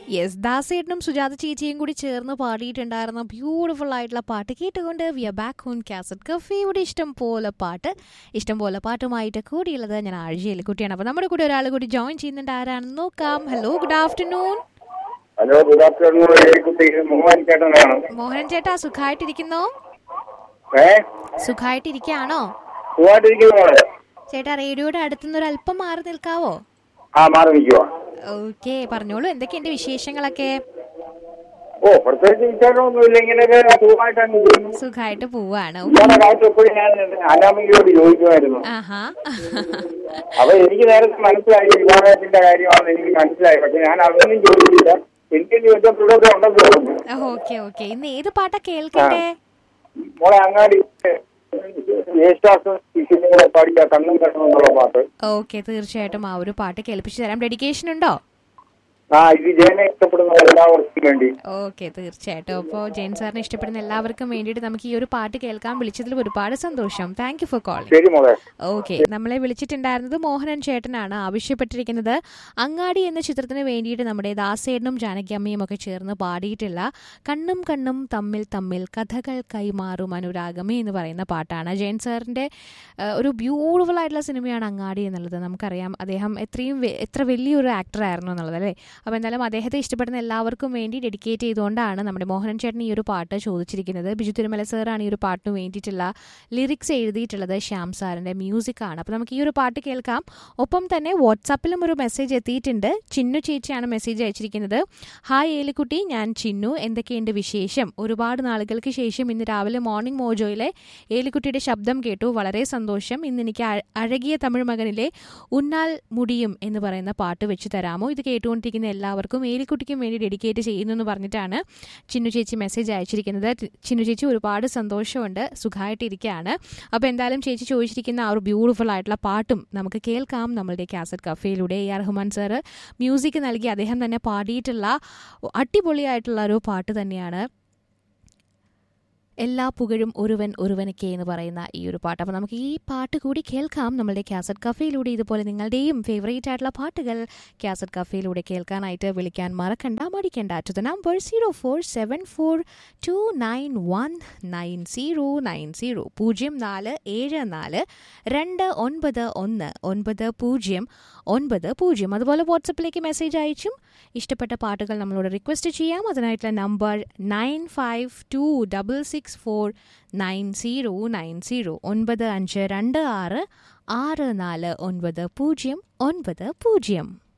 Yes ദാസേട്ടനും Sujatha ചേച്ചിയും കൂടി ചേർന്ന് പാടിയിട്ടുണ്ടായിരുന്ന ബ്യൂട്ടിഫുൾ ആയിട്ടുള്ള പാട്ട് കേട്ടുകൊണ്ട് we are back on cassette കഫേയുടെ ഇഷ്ടം പോലെ പാട്ട് ഇഷ്ടം പോലെ പാട്ടുമായിട്ട് കൂടിയുള്ളത് ഞാൻ ആഴ്ചയിൽ കുട്ടിയാണ് അപ്പോൾ നമ്മുടെ കൂടെ ഒരാൾ കൂടി ജോയിൻ ചെയ്യുന്നുണ്ട് ആരാണെന്ന് നോക്കാം hello good afternoon hello good afternoon Kutty Mohan ചേട്ടനാണ് മോഹൻ ചേട്ടാ സുഖമായിട്ടിരിക്കുന്നോ ഏ സുഖമായിട്ടിരിക്കുകയാണോ സുഖമായിട്ടിരിക്കുന്നു മോളെ ചേട്ടാ റേഡിയോയുടെ അടുത്തുനിന്ന് ഒരു അല്പം മാറി നിൽക്കാവോ ആ മാറി നിൽക്കുവാ ഓക്കെ പറഞ്ഞോളൂ എന്തൊക്കെയുണ്ട് വിശേഷങ്ങളൊക്കെ ഓ പ്രത്യേകിച്ച് വിശേഷമൊന്നുമില്ല ഇങ്ങനെയൊക്കെ സുഖമായിട്ടാണ് ഇരിക്കുന്നു. സുഖമായിട്ട് പോവാണ് ഇയാളുടെ കാര്യം എപ്പോഴും ഞാൻ അനാമികയോട് ചോദിക്കുമായിരുന്നു ആഹാ അപ്പൊ എനിക്ക് നേരത്തെ മനസ്സിലായി വിവാഹത്തിന്റെ കാര്യമാണെന്ന് എനിക്ക് മനസ്സിലായി പക്ഷെ ഞാൻ അതൊന്നും ചോദിച്ചില്ല എനിക്ക് ചോദിച്ചാൽ പിള്ളേർക്ക് ഉണ്ടെന്ന് തോന്നുന്നു ഓക്കെ ഓക്കെ ഇന്ന് ഏത് പാട്ടാ കേൾക്കണ്ടേ മോളെ അങ്ങാടി യേശുദാസും ശിശുവിനും കൂടെ പാടിയ കണ്ണും കണ്ണും എന്നുള്ള പാട്ട് ഓക്കെ തീർച്ചയായിട്ടും ആ ഒരു പാട്ട് കേൾപ്പിച്ചു തരാം ഡെഡിക്കേഷൻ ഉണ്ടോ ആ ഇത് ജയനെ ഇഷ്ടപ്പെടുന്ന എല്ലാവർക്കും വേണ്ടി ഓക്കെ തീർച്ചയായിട്ടും അപ്പോൾ ജെയിൻ സാറിനെ ഇഷ്ടപ്പെടുന്ന എല്ലാവർക്കും വേണ്ടിയിട്ട് നമുക്ക് ഈ ഒരു പാട്ട് കേൾക്കാൻ വിളിച്ചതിൽ ഒരുപാട് സന്തോഷം താങ്ക് യു ഫോർ കോളിംഗ് ശരി മോളെ ഓക്കെ നമ്മളെ വിളിച്ചിട്ടുണ്ടായിരുന്നത് മോഹനൻ ചേട്ടനാണ് ആവശ്യപ്പെട്ടിരിക്കുന്നത് അങ്ങാടി എന്ന ചിത്രത്തിന് വേണ്ടിയിട്ട് നമ്മുടെ ദാസേടനും ജാനകിയമ്മയും ഒക്കെ ചേർന്ന് പാടിയിട്ടുള്ള കണ്ണും കണ്ണും തമ്മിൽ തമ്മിൽ കഥകൾ കൈമാറും അനുരാഗമേ എന്ന് പറയുന്ന പാട്ടാണ് ജയൻ സാറിൻ്റെ ഒരു ബ്യൂട്ടിഫുൾ ആയിട്ടുള്ള സിനിമയാണ് അങ്ങാടി എന്നുള്ളത് നമുക്കറിയാം അദ്ദേഹം എത്രയും വെ- എത്ര വലിയൊരു ആക്ടർ ആയിരുന്നു എന്നുള്ളത് അല്ലേ അപ്പോൾ എന്തായാലും അദ്ദേഹത്തെ ഇഷ്ടപ്പെടുന്ന എല്ലാവർക്കും വേണ്ടി ഡെഡിക്കേറ്റ് ചെയ്തുകൊണ്ടാണ് നമ്മുടെ മോഹനൻ ചേട്ടൻ ഈ ഒരു പാട്ട് ചോദിച്ചിരിക്കുന്നത് ബിജു തിരുമല സാറാണ് ഈ ഒരു പാട്ടിന് വേണ്ടിയിട്ടുള്ള ലിറിക്സ് എഴുതിയിട്ടുള്ളത് ശ്യാം സാറിൻ്റെ മ്യൂസിക്കാണ് അപ്പോൾ നമുക്ക് ഈ ഒരു പാട്ട് കേൾക്കാം ഒപ്പം തന്നെ വാട്സാപ്പിലും ഒരു മെസ്സേജ് എത്തിയിട്ടുണ്ട് ചിന്നു ചേച്ചിയാണ് മെസ്സേജ് അയച്ചിരിക്കുന്നത് ഹായ് ഏലിക്കുട്ടി ഞാൻ ചിന്നു എന്തൊക്കെയുണ്ട് വിശേഷം ഒരുപാട് നാളുകൾക്ക് ശേഷം ഇന്ന് രാവിലെ മോർണിംഗ് മോജോയിലെ ഏലിക്കുട്ടിയുടെ ശബ്ദം കേട്ടു വളരെ സന്തോഷം ഇന്ന് എനിക്ക് അഴ- അഴകിയ തമിഴ് മകനിലെ ഉന്നാൽ മുടിയും എന്ന് പറയുന്ന പാട്ട് വെച്ച് തരാമോ ഇത് കേട്ടുകൊണ്ടിരിക്കുന്ന എല്ലാവർക്കും ഏലിക്കുട്ടിക്കും വേണ്ടി ഡെഡിക്കേറ്റ് ചെയ്യുന്നു എന്ന് പറഞ്ഞിട്ടാണ് ചിന്നു ചേച്ചി മെസ്സേജ് അയച്ചിരിക്കുന്നത് ചിന്നു ചേച്ചി ഒരുപാട് സന്തോഷമുണ്ട് സുഖമായിട്ടിരിക്കുകയാണ് അപ്പോൾ എന്തായാലും ചേച്ചി ചോദിച്ചിരിക്കുന്ന ആ ഒരു ബ്യൂട്ടിഫുൾ ആയിട്ടുള്ള പാട്ടും നമുക്ക് കേൾക്കാം നമ്മളുടെ കാസറ്റ് കഫേയിലൂടെ A R Rahman sir music നൽകി അദ്ദേഹം തന്നെ പാടിയിട്ടുള്ള അടിപൊളിയായിട്ടുള്ള ഒരു പാട്ട് തന്നെയാണ് എല്ലാ പുകഴും ഒരുവൻ ഒരുവനൊക്കെ എന്ന് പറയുന്ന ഈ ഒരു പാട്ട് അപ്പോൾ നമുക്ക് ഈ പാട്ട് കൂടി കേൾക്കാം നമ്മളുടെ കാസറ്റ് കഫേയിലൂടെ ഇതുപോലെ നിങ്ങളുടെയും ഫേവറേറ്റ് ആയിട്ടുള്ള പാട്ടുകൾ കാസറ്റ് കഫേയിലൂടെ കേൾക്കാനായിട്ട് വിളിക്കാൻ മറക്കണ്ട മടിക്കണ്ട to the number zero four seven four two nine one nine zero nine zero പൂജ്യം നാല് ഏഴ് നാല് രണ്ട് ഒൻപത് ഒന്ന് ഒൻപത് പൂജ്യം ഒൻപത് പൂജ്യം അതുപോലെ വാട്സപ്പിലേക്ക് മെസ്സേജ് അയച്ചും ഇഷ്ടപ്പെട്ട പാട്ടുകൾ നമ്മളോട് റിക്വസ്റ്റ് ചെയ്യാം അതിനായിട്ടുള്ള number nine five two double six four nine zero nine zero ഒൻപത് അഞ്ച് രണ്ട് ആറ് ആറ് നാല് ഒൻപത് പൂജ്യം ഒൻപത് പൂജ്യം